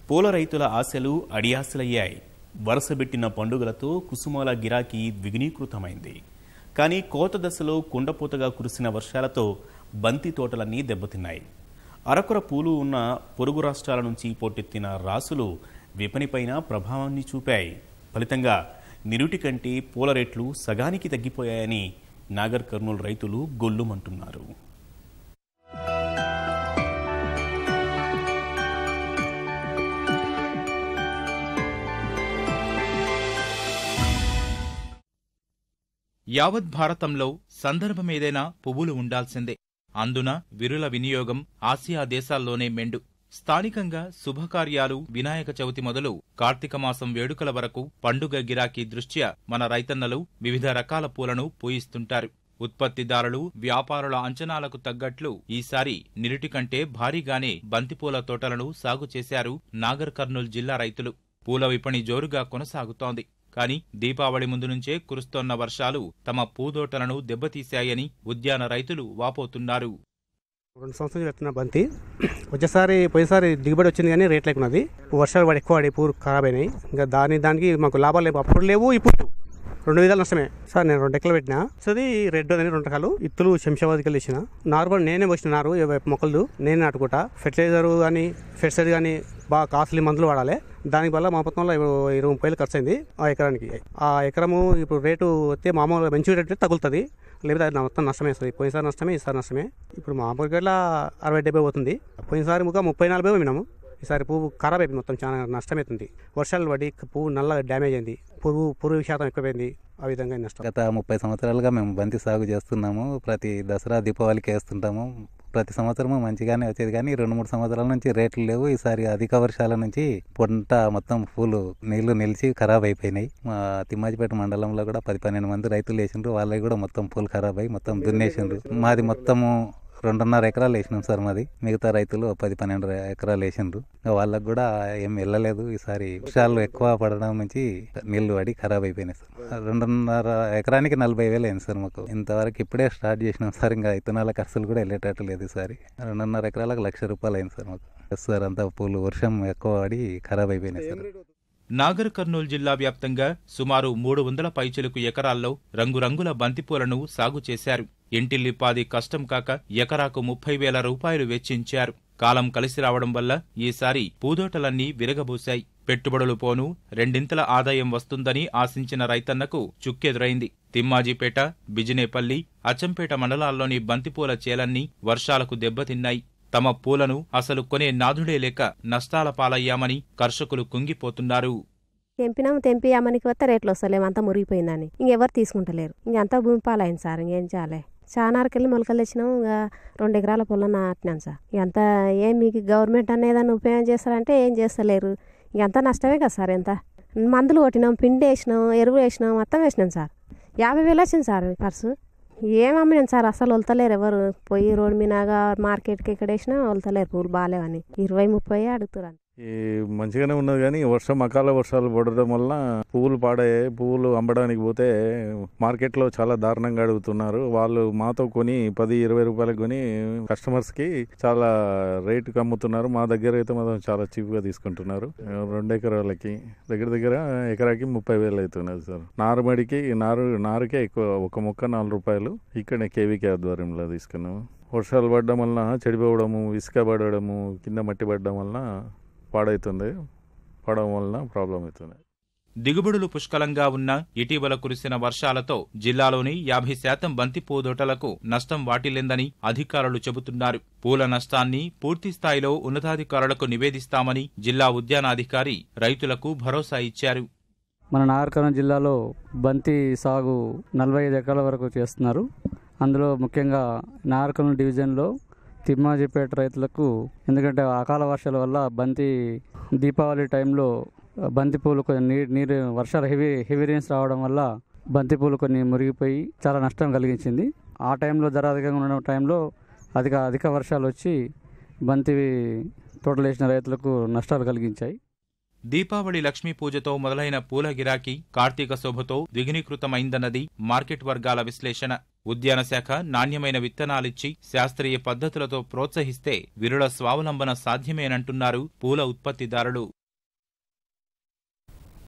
పూల రైతుల ఆశలు అడియాసలయ్యాయి వరుసబెట్టిన పండుగలతో కుసుమాల గిరాకీ ద్విగుణీకృతమైంది కానీ కోత దశలో కుండపోతగా కురిసిన వర్షాలతో బంతి తోటలన్నీ దెబ్బతిన్నాయి అరకొర పూలు ఉన్న పొరుగు రాష్ట్రాల నుంచి పోటెత్తిన రాసులు విపణిపైన ప్రభావాన్ని చూపాయి ఫలితంగా నిరుటి కంటే పూల రేట్లు సగానికి తగ్గిపోయాయని నాగర్ కర్నూలు రైతులు గొల్లుమంటున్నారు యావత్ భారతంలో సందర్భమేదైనా పువ్వులు ఉండాల్సిందే అందున విరుల వినియోగం ఆసియా దేశాల్లోనే మెండు స్థానికంగా శుభకార్యాలు వినాయక చవితి మొదలు కార్తీక మాసం వేడుకల వరకు పండుగ గిరాకీ దృష్ట్యా మన రైతన్నలు వివిధ రకాల పూలను పూయిస్తుంటారు ఉత్పత్తిదారులు వ్యాపారుల అంచనాలకు తగ్గట్లు ఈసారి నిరుటి కంటే భారీగానే బంతిపూల తోటలను సాగు చేశారు నాగర్ కర్నూలు జిల్లా రైతులు పూల విపణి జోరుగా కొనసాగుతోంది కానీ దీపావళి ముందు నుంచే కురుస్తోన్న వర్షాలు తమ పూదోటలను దెబ్బతీశాయని ఉద్యాన రైతులు వాపోతున్నారు రెండు సంవత్సరాలు పెట్టిన బంతి వచ్చేసారి పోయినసారి దిగుబడి వచ్చింది కానీ రేట్ లేకున్నది వర్షాలు పడి ఎక్కువ పడి పూర్ ఖరాబ్ అయినాయి ఇంకా దాని దానికి మాకు లాభాలు లేవు అప్పుడు లేవు ఇప్పుడు లేవు. రెండు విధాలు నష్టమే సార్ నేను రెండు ఎక్కలు పెట్టినా సో అది రెడ్ అని రెండు రకాలు ఇత్తులు శంషాబాద్కి వేసిన నార్మల్ నేనే వచ్చిన నారు ఇరవై మొక్కలు నేనే నాటుకుంటా ఫెర్టిలైజర్ కానీ ఫెర్టిసైడ్ కానీ బాగా కాస్ట్లీ మందులు వాడాలి దాని వల్ల మా మొత్తంలో ఇరవై ఇరవై ముప్పై వేలు ఖర్చు అయింది ఆ ఎకరానికి ఆ ఎకరము ఇప్పుడు రేటు వస్తే మామూలుగా మంచి రేటు తగులుతుంది లేకపోతే అది మొత్తం నష్టమే వస్తుంది పోయినసారి నష్టమే ఈసారి నష్టమే ఇప్పుడు మామూలుగా అరవై డెబ్బై పోతుంది పోయినసారి ముఖ ముప్పై నలభై విన్నాము ఈసారి పువ్వు ఖరాబ్ అయిపోయింది మొత్తం చాలా నష్టమవుతుంది వర్షాలు పడి పువ్వు నల్లగా డ్యామేజ్ అయింది పురుగు పురుగు శాతం ఎక్కువైంది ఆ విధంగా నష్టం గత ముప్పై సంవత్సరాలుగా మేము బంతి సాగు చేస్తున్నాము ప్రతి దసరా దీపావళికి వేస్తుంటాము ప్రతి సంవత్సరము మంచిగానే వచ్చేది కానీ రెండు మూడు సంవత్సరాల నుంచి రేట్లు లేవు ఈసారి అధిక వర్షాల నుంచి పంట మొత్తం పూలు నీళ్లు నిలిచి ఖరాబ్ అయిపోయినాయి మా తిమ్మాజిపేట మండలంలో కూడా పది పన్నెండు మంది రైతులు వేసిండ్రు వాళ్ళకి కూడా మొత్తం పూలు ఖరాబ్ అయ్యి మొత్తం దున్నేసిండ్రు మాది మొత్తము రెండున్నర ఎకరాలు వేసినాం సార్ మాది మిగతా రైతులు పది పన్నెండు ఎకరాలు వేసిండ్రు ఇంకా వాళ్ళకి కూడా ఏం వెళ్ళలేదు ఈసారి వర్షాలు ఎక్కువ పడడం నుంచి నీళ్లు పడి ఖరాబ్ అయిపోయినాయి సార్ రెండున్నర ఎకరానికి నలభై వేలు అయింది సార్ మాకు ఇంతవరకు ఇప్పుడే స్టార్ట్ చేసినాం సార్ ఇంకా ఇత్తనాల ఖర్చులు కూడా వెళ్ళేటట్టు లేదు ఈసారి రెండున్నర ఎకరాలకు లక్ష రూపాయలు అయింది సార్ మాకు సార్ అంతా పూలు వర్షం ఎక్కువ పడి ఖరాబ్ అయిపోయినాయి సార్ నాగర్ కర్నూలు జిల్లా వ్యాప్తంగా సుమారు మూడు వందల పైచిలకు ఎకరాల్లో రంగురంగుల బంతిపూలను సాగు చేశారు ఇంటిల్లిపాది కష్టం కాక ఎకరాకు ముప్పై వేల రూపాయలు వెచ్చించారు కాలం కలిసి రావడం వల్ల ఈసారి పూదోటలన్నీ విరగబూశాయి పెట్టుబడులు పోను రెండింతల ఆదాయం వస్తుందని ఆశించిన రైతన్నకు చుక్కెదురైంది తిమ్మాజీపేట బిజినేపల్లి అచ్చంపేట మండలాల్లోని బంతిపూల చేలన్నీ వర్షాలకు దెబ్బతిన్నాయి తమ పూలను అసలు కొనే నాథుడే లేక నష్టాల పాలయ్యామని కర్షకులు కుంగిపోతున్నారు తెంపినాము తెంపి అమ్మనికి వస్తే రేట్లు వస్తలేము అంతా మురిగిపోయిందని ఇంకెవరు తీసుకుంటలేరు ఇంకంతా భూమి పాలైంది సార్ ఇంకేం చేయాలి చానారకెళ్ళి మొలకలు తెచ్చినాము ఇంకా రెండు ఎకరాల పొలం నాటినాం సార్ ఇదంతా ఏం మీకు గవర్నమెంట్ అనేదాన్ని ఉపయోగం చేస్తారంటే ఏం చేస్తలేరు ఇంకంతా నష్టమే కదా సార్ ఎంత మందులు కొట్టినాం పిండి వేసినాం ఎరువు వేసినాం మొత్తం వేసినాం సార్ యాభై వేలు వచ్చింది సార్ ఖర్చు ఏం అమ్మినాం సార్ అసలు వలుతలేరు ఎవరు పోయి రోడ్డు మీనాగా మార్కెట్కి ఇక్కడ వేసినా వలుతలేరు పూలు బాగాలేవని ఇరవై ముప్పై అడుగుతున్నారు ఈ మంచిగానే ఉన్నది కానీ వర్షం అకాల వర్షాలు పడడం వల్ల పువ్వులు పాడయ్యాయి పువ్వులు అమ్మడానికి పోతే మార్కెట్లో చాలా దారుణంగా అడుగుతున్నారు వాళ్ళు మాతో కొని పది ఇరవై రూపాయలకు కొని కస్టమర్స్కి చాలా రేటుకి అమ్ముతున్నారు మా దగ్గర అయితే మాత్రం చాలా చీప్గా తీసుకుంటున్నారు రెండు ఎకరాలకి దగ్గర దగ్గర ఎకరాకి ముప్పై వేలు అవుతున్నది సార్ నారుమడికి నారు నారుకే ఎక్కువ ఒక మొక్క నాలుగు రూపాయలు ఇక్కడ కేవీకే ఆధ్వర్యంలో తీసుకున్నాము వర్షాలు పడడం వలన చెడిపోవడము ఇసుక పడడము కింద మట్టి పడడం వలన పాడవుతుంది పడడం వలన ప్రాబ్లం అవుతుంది దిగుబడులు పుష్కలంగా ఉన్న ఇటీవల కురిసిన వర్షాలతో జిల్లాలోని యాభై శాతం బంతి పూదోటలకు నష్టం వాటిల్లిందని అధికారులు చెబుతున్నారు పూల నష్టాన్ని పూర్తి స్థాయిలో ఉన్నతాధికారులకు నివేదిస్తామని జిల్లా ఉద్యానాధికారి రైతులకు భరోసా ఇచ్చారు మన నాగర్కర్నూలు జిల్లాలో బంతి సాగు నలభై ఐదు ఎకరాల వరకు చేస్తున్నారు అందులో ముఖ్యంగా నాగర్కర్నూలు డివిజన్లో తిమ్మాజిపేట రైతులకు ఎందుకంటే అకాల వర్షాల వల్ల బంతి దీపావళి టైంలో బంతి పూలు కొన్ని నీరు నీరు వర్షాలు హెవీ హెవీ రేన్స్ రావడం వల్ల బంతి పూలు కొన్ని మురిగిపోయి చాలా నష్టం కలిగించింది ఆ టైంలో ధర అధికంగా ఉన్న టైంలో అధిక అధిక వర్షాలు వచ్చి బంతి తోటలు వేసిన రైతులకు నష్టాలు కలిగించాయి దీపావళి లక్ష్మీ పూజతో మొదలైన పూల గిరాకీ కార్తీక శోభతో ద్విగుణీకృతమైందన్నది మార్కెట్ వర్గాల విశ్లేషణ ఉద్యాన శాఖ నాణ్యమైన విత్తనాలిచ్చి శాస్త్రీయ పద్ధతులతో ప్రోత్సహిస్తే విరుల స్వావలంబన సాధ్యమేనంటున్నారు పూల ఉత్పత్తిదారులు